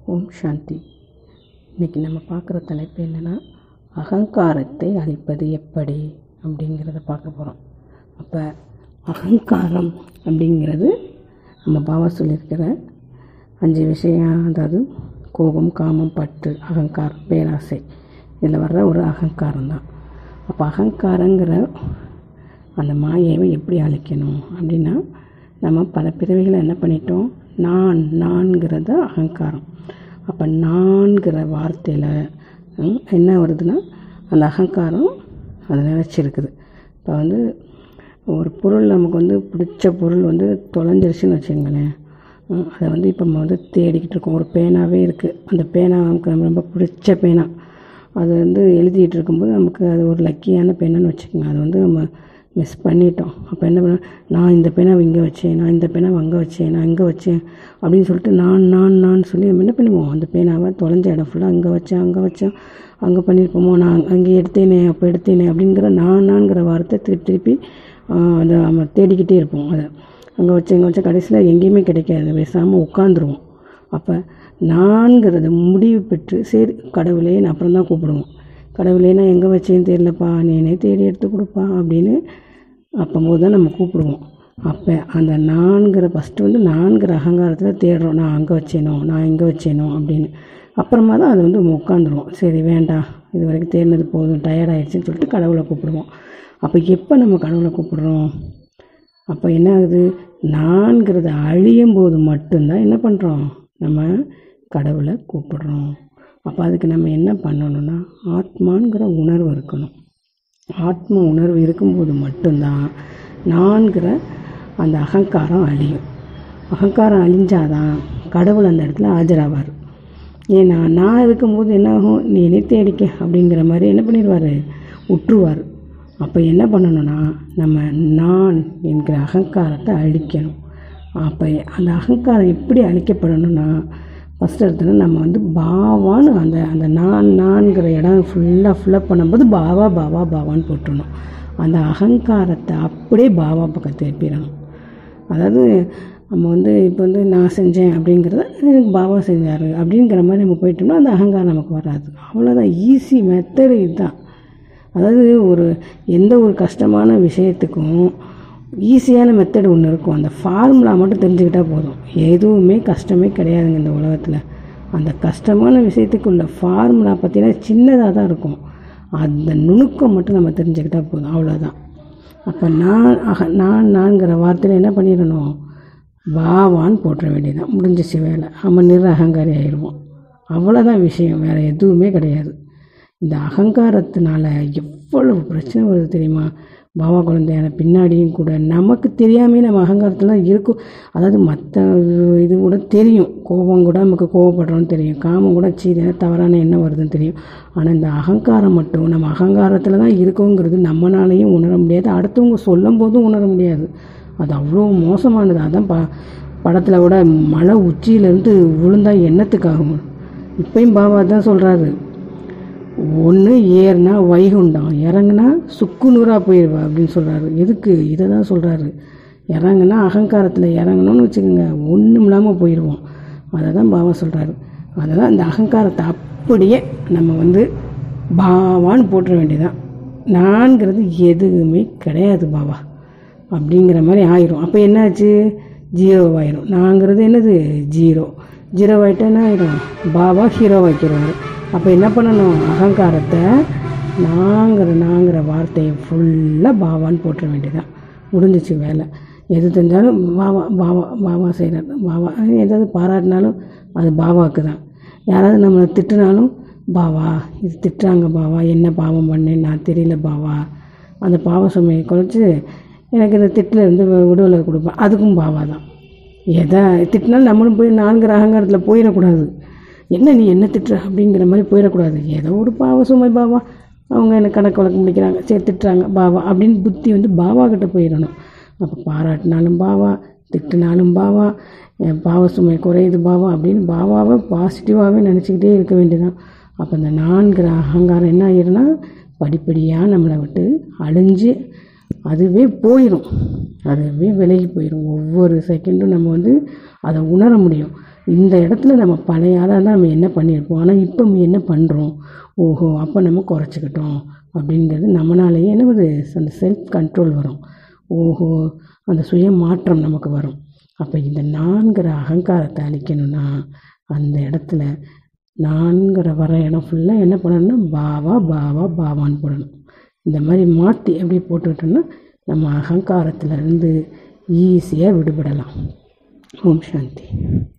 ஓம் சாந்தி இன்றைக்கி நம்ம பார்க்குற தலைப்பு என்னென்னா அகங்காரத்தை அழிப்பது எப்படி அப்படிங்கிறத பார்க்க போகிறோம் அப்போ அகங்காரம் அப்படிங்கிறது நம்ம பாபா சொல்லியிருக்கிற அஞ்சு விஷயம் அதாவது கோபம் காமம் பற்று அகங்காரம் பேராசை இதில் வர்ற ஒரு அகங்காரம் தான் அப்போ அகங்காரங்கிற அந்த மாயையை எப்படி அழிக்கணும் அப்படின்னா நம்ம பல பிறவிகளை என்ன பண்ணிட்டோம் நான் நான்கிறது அகங்காரம் அப்போ நான்கிற வார்த்தையில் ம், என்ன வருதுன்னா அந்த அகங்காரம் அது நிலச்சிருக்குது இப்போ வந்து ஒரு பொருள் நமக்கு வந்து பிடிச்ச பொருள் வந்து தொலைஞ்சிருச்சுன்னு வச்சுங்களேன் ம், அதை வந்து இப்போ நம்ம வந்து தேடிக்கிட்டு இருக்கோம் ஒரு பேனாவே இருக்குது அந்த பேனா நமக்கு நம்ம ரொம்ப பிடிச்ச பேனா அது வந்து எழுதிட்டு இருக்கும்போது நமக்கு அது ஒரு லக்கியான பேனான்னு வச்சுக்கோங்க அது வந்து நம்ம மிஸ் பண்ணிட்டோம் அப்போ என்ன பண்ண நான் இந்த பேனாவை இங்கே வச்சேன் நான் இந்த பேனாவை அங்கே வச்சேன் நான் இங்கே வச்சேன் அப்படின்னு சொல்லிட்டு நான் நான் நான் சொல்லி நம்ம என்ன பண்ணுவோம் அந்த பேனாவை தொலைஞ்ச இடம் ஃபுல்லாக அங்கே வச்சேன் அங்கே வச்சேன் அங்கே பண்ணியிருப்போமோ நான் அங்கே எடுத்தேனே அப்போ எடுத்தேனே அப்படிங்கிற நான் நான்கிற வார்த்தை திருப்பி திருப்பி ஆஹ், அதை நம்ம தேடிக்கிட்டே இருப்போம் அதை அங்கே வச்சு இங்கே வச்ச கடைசியில் எங்கேயுமே கிடைக்காது பேசாமல் உட்காந்துருவோம் அப்போ நான்கிறத முடிவு பெற்று சரி கடவுளே நான் அப்புறம் தான் கூப்பிடுவோம் கடவுளே நான் எங்கே வச்சேன்னு தெரியலப்பா நீனே தேடி எடுத்து கொடுப்பா அப்படின்னு அப்போது தான் நம்ம கூப்பிடுவோம் அப்போ அந்த நான்கிற ஃபஸ்ட்டு வந்து நான்கிற அகங்காரத்தில் தேடுறோம் நான் அங்கே வச்சேனோ நான் இங்கே வச்சேனோ அப்படின்னு அப்புறமா தான் அது வந்து உட்காந்துருவோம் சரி வேண்டாம் இது வரைக்கும் தேடினது போதும் டயர்ட் ஆயிடுச்சுன்னு சொல்லிட்டு கடவுளை கூப்பிடுவோம் அப்போ எப்போ நம்ம கடவுளை கூப்பிடுறோம் அப்போ என்ன ஆகுது நான்கிறது அழியும் போது மட்டும்தான் என்ன பண்ணுறோம் நம்ம கடவுளை கூப்பிடுறோம் அப்போ அதுக்கு நம்ம என்ன பண்ணணும்னா ஆத்மாங்கிற உணர்வு இருக்கணும் ஆத்ம உணர்வு இருக்கும்போது மட்டும்தான் நான்கிற அந்த அகங்காரம் அழியும் அகங்காரம் அழிஞ்சாதான் கடவுள் அந்த இடத்துல ஆஜராவார் ஏன்னா நான் இருக்கும்போது என்ன ஆகும் நீ என்னை தேடிக்க அப்படிங்கிற மாதிரி என்ன பண்ணிடுவார் விட்டுருவார் அப்போ என்ன பண்ணணும்னா நம்ம நான் என்கிற அகங்காரத்தை அழிக்கணும் அப்போ அந்த அகங்காரம் எப்படி அழிக்கப்படணும்னா ஃபஸ்ட் இடத்துல நம்ம வந்து பாவான்னு அந்த அந்த நான் நான்கிற இடம் ஃபுல்லாக ஃபில்லப் பண்ணும்போது பாவா பாவா பாவான்னு போட்டுடணும் அந்த அகங்காரத்தை அப்படியே பாவா பக்கம் திருப்பிடணும் அதாவது நம்ம வந்து இப்போ வந்து நான் செஞ்சேன் அப்படிங்கிறத எனக்கு பாபா செஞ்சார் அப்படிங்கிற மாதிரி நம்ம போயிட்டோம்னா அந்த அகங்காரம் நமக்கு வராது அவ்வளோதான் ஈஸி மெத்தடு இதுதான் அதாவது ஒரு எந்த ஒரு கஷ்டமான விஷயத்துக்கும் ஈஸியான மெத்தட் ஒன்று இருக்கும் அந்த ஃபார்முலா மட்டும் தெரிஞ்சுக்கிட்டால் போதும் எதுவுமே கஷ்டமே கிடையாதுங்க இந்த உலகத்தில் அந்த கஷ்டமான விஷயத்துக்கு உள்ள ஃபார்முலா பார்த்தீங்கன்னா சின்னதாக தான் இருக்கும் அந்த நுணுக்கம் மட்டும் நம்ம தெரிஞ்சுக்கிட்டால் போதும் அவ்வளோதான் அப்போ நான் அக நான் நான்கிற வார்த்தையில் என்ன பண்ணிடணும் வாவான்னு போட்டுற வேண்டியதான் முடிஞ்சிச்சு வேலை நம்ம நிற அகங்காரி ஆயிடுவோம் அவ்வளோதான் விஷயம் வேறு எதுவுமே கிடையாது இந்த அகங்காரத்தினால எவ்வளவு பிரச்சனை வருது தெரியுமா பாபா குழந்தையான பின்னாடியும் கூட நமக்கு தெரியாமே நம்ம அகங்காரத்தில் தான் இருக்கும் அதாவது மற்ற இது கூட தெரியும் கோபம் கூட நமக்கு கோவப்படுறோன்னு தெரியும் காமம் கூட சீதன தவறான எண்ணம் வருதுன்னு தெரியும் ஆனால் இந்த அகங்காரம் மட்டும் நம்ம அகங்காரத்தில் தான் இருக்கோங்கிறது நம்மளாலையும் உணர முடியாது அடுத்தவங்க சொல்லும் போதும் உணர முடியாது அது அவ்வளோ மோசமானது அதான் ப படத்தில் கூட மலை உச்சியிலேருந்து விழுந்தா எண்ணத்துக்காகும் இப்பயும் பாபா தான் சொல்கிறாரு ஒன்று ஏறுனா வைகுண்டம் இறங்குனா சுக்கு நூறாக போயிடுவா அப்படின்னு சொல்கிறாரு எதுக்கு இதை தான் சொல்கிறாரு இறங்குனா அகங்காரத்தில் இறங்கணும்னு வச்சுக்கோங்க ஒன்றும் இல்லாமல் போயிடுவோம் அதை தான் பாபா சொல்கிறாரு அதை தான் இந்த அகங்காரத்தை அப்படியே நம்ம வந்து பாவான்னு போட்டுற வேண்டியதான் நான்கிறது எதுவுமே கிடையாது பாபா அப்படிங்கிற மாதிரி ஆயிரும் அப்போ என்னாச்சு ஜீரோ ஆயிரும் நாங்கிறது என்னது ஜீரோ ஜீரோ ஆகிட்டா என்ன ஆயிரும் பாபா ஹீரோ வைக்கிறாரு அப்போ என்ன பண்ணணும் அகங்காரத்தை நாங்கிற நாங்கிற வார்த்தையை ஃபுல்லாக பாவான்னு போட்டுற வேண்டியதான் முடிஞ்சிச்சு வேலை எது தெரிஞ்சாலும் பாவா பாவா பாவா செய்கிறார் பாவா ஏதாவது பாராட்டினாலும் அது பாவாவுக்கு தான் யாராவது நம்மளை திட்டினாலும் பாவா இது திட்டுறாங்க பாவா என்ன பாவம் பண்ணேன் நான் தெரியல பாவா அந்த பாவ சுமையை குறைச்சி எனக்கு இந்த திட்டில் இருந்து விடுதலை கொடுப்பேன் அதுக்கும் பாவா தான் எதை திட்டினாலும் நம்மளும் போய் நான்கிற அகங்காரத்தில் போயிடக்கூடாது என்ன நீ என்ன திட்டுற அப்படிங்கிற மாதிரி போயிடக்கூடாது ஏதோ ஒரு பாவ சுமை பாவா அவங்க எனக்கு கணக்கு வழக்கு முடிக்கிறாங்க சரி திட்டுறாங்க பாவா அப்படின்னு புத்தி வந்து பாவா கிட்ட போயிடணும் அப்போ பாராட்டினாலும் பாவா திட்டினாலும் பாவா என் பாவ சுமை குறையுது பாவா அப்படின்னு பாவாவை பாசிட்டிவாகவே நினச்சிக்கிட்டே இருக்க வேண்டியதான் அப்போ இந்த நான்கிற அகங்காரம் என்ன ஆயிருன்னா படிப்படியாக நம்மளை விட்டு அழிஞ்சு அதுவே போயிடும் அதுவே விலகி போயிடும் ஒவ்வொரு செகண்டும் நம்ம வந்து அதை உணர முடியும் இந்த இடத்துல நம்ம பழைய ஆளாக தான் நம்ம என்ன பண்ணியிருப்போம் ஆனால் இப்போ நம்ம என்ன பண்ணுறோம் ஓஹோ அப்போ நம்ம குறைச்சிக்கிட்டோம் அப்படிங்கிறது நம்மளாலேயே என்ன வருது அந்த செல்ஃப் கண்ட்ரோல் வரும் ஓஹோ அந்த சுய மாற்றம் நமக்கு வரும் அப்போ இந்த நான்கிற அகங்காரத்தை அழிக்கணும்னா அந்த இடத்துல நான்கிற வர இடம் ஃபுல்லாக என்ன பண்ணணும்னா பாவா பாவா பாவான்னு போடணும் இந்த மாதிரி மாற்றி அப்படியே போட்டுக்கிட்டோம்னா நம்ம அகங்காரத்துலேருந்து ஈஸியாக விடுபடலாம் ஓம் சாந்தி